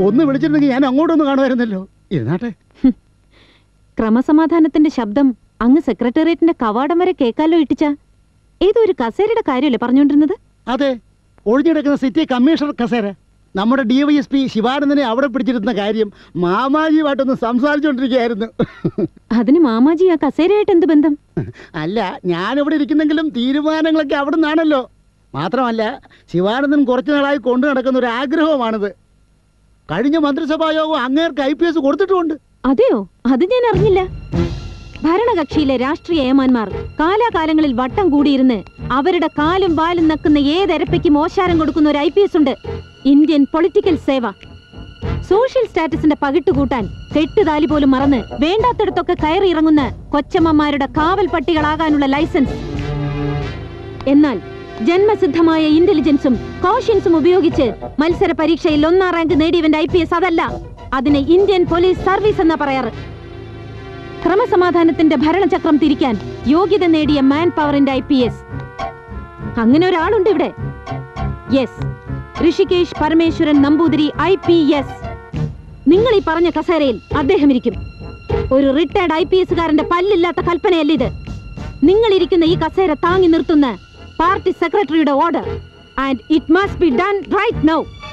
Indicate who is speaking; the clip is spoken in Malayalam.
Speaker 1: ഒന്ന് വിളിച്ചിരുന്നെങ്കിൽ ഞാൻ അങ്ങോട്ടൊന്ന് കാണുമായിരുന്നല്ലോ ഇരുന്നാട്ടെ
Speaker 2: ക്രമസമാധാനത്തിന്റെ ശബ്ദം അങ്ങ് സെക്രട്ടേറിയറ്റിന്റെ കവാടം വരെ കേക്കാലോ ഇട്ടിച്ച ഏതോ ഒരു കസേരയുടെ കാര്യമല്ലേ പറഞ്ഞുകൊണ്ടിരുന്നത്
Speaker 1: അതെ ഒഴിഞ്ഞെടുക്കുന്ന സിറ്റി കമ്മീഷണർ കസേര നമ്മുടെ ഡി വൈ എസ് പി ശിവാനന്ദനെ അവിടെ പിടിച്ചിരുന്ന കാര്യം മാമാജിയുമായിട്ടൊന്ന് സംസാരിച്ചുകൊണ്ടിരിക്കുകയായിരുന്നു
Speaker 2: അതിന് മാമാജി ആ കസേരയായിട്ട് എന്ത് ബന്ധം
Speaker 1: അല്ല ഞാനിവിടെ ഇരിക്കുന്നെങ്കിലും തീരുമാനങ്ങളൊക്കെ അവിടെ നിന്നാണല്ലോ മാത്രമല്ല ശിവാനന്ദൻ കുറച്ചു നാളായി കൊണ്ടു നടക്കുന്ന ഒരു ആഗ്രഹമാണിത് കഴിഞ്ഞ മന്ത്രിസഭാ യോഗം അങ്ങേർക്ക് ഐ പി എസ് കൊടുത്തിട്ടുമുണ്ട്
Speaker 2: അതെയോ അത് ഞാൻ അറിഞ്ഞില്ല ഭരണകക്ഷിയിലെ രാഷ്ട്രീയ ഏമാന്മാർ കാലാകാലങ്ങളിൽ വട്ടം കൂടിയിരുന്ന് അവരുടെ കാലും വാലും നക്കുന്ന ഏതരപ്പയ്ക്ക് മോശാരം കൊടുക്കുന്ന ഒരു ഐ പി എസ് ഉണ്ട് ഇന്ത്യൻ പൊളിറ്റിക്കൽ സേവ സോഷ്യൽ സ്റ്റാറ്റസിന്റെ പകിട്ട് കൂട്ടാൻ കെട്ടുതാലി പോലും മറന്ന് വേണ്ടാത്തിടത്തൊക്കെ കയറി ഇറങ്ങുന്ന കൊച്ചമ്മമാരുടെ കാവൽ പട്ടികളാകാനുള്ള ലൈസൻസ് എന്നാൽ ജന്മസിദ്ധമായ ഇന്റലിജൻസും കോഷ്യൻസും ഉപയോഗിച്ച് മത്സര പരീക്ഷയിൽ ഒന്നാം റാങ്ക് നേടിയവന്റെ ഐ പി എസ് അതല്ല അതിനെ ഇന്ത്യൻ പോലീസ് സർവീസ് എന്നാ പറയാറ് ക്രമസമാധാനത്തിന്റെ ഭരണചക്രം തിരിക്കാൻ യോഗ്യത നേടിയ മാൻ പവറിന്റെ ഐ പി എസ് അങ്ങനെ ഒരാളുണ്ട് ഇവിടെ yes Rishikesh Parameswaran Namboothiri I P S നിങ്ങൾ ഈ പറഞ്ഞ കസേരയിൽ അദ്ദേഹം ഇരിക്കും ഒരു റിട്ടയർഡ് ഐ പി എസുകാരന്റെ പല്ലില്ലാത്ത കൽപ്പനയല്ല ഇത് നിങ്ങൾ ഇരിക്കുന്ന ഈ കസേര താങ്ങി നിർത്തുന്ന പാർട്ടി സെക്രട്ടറിയുടെ order and it must be done right now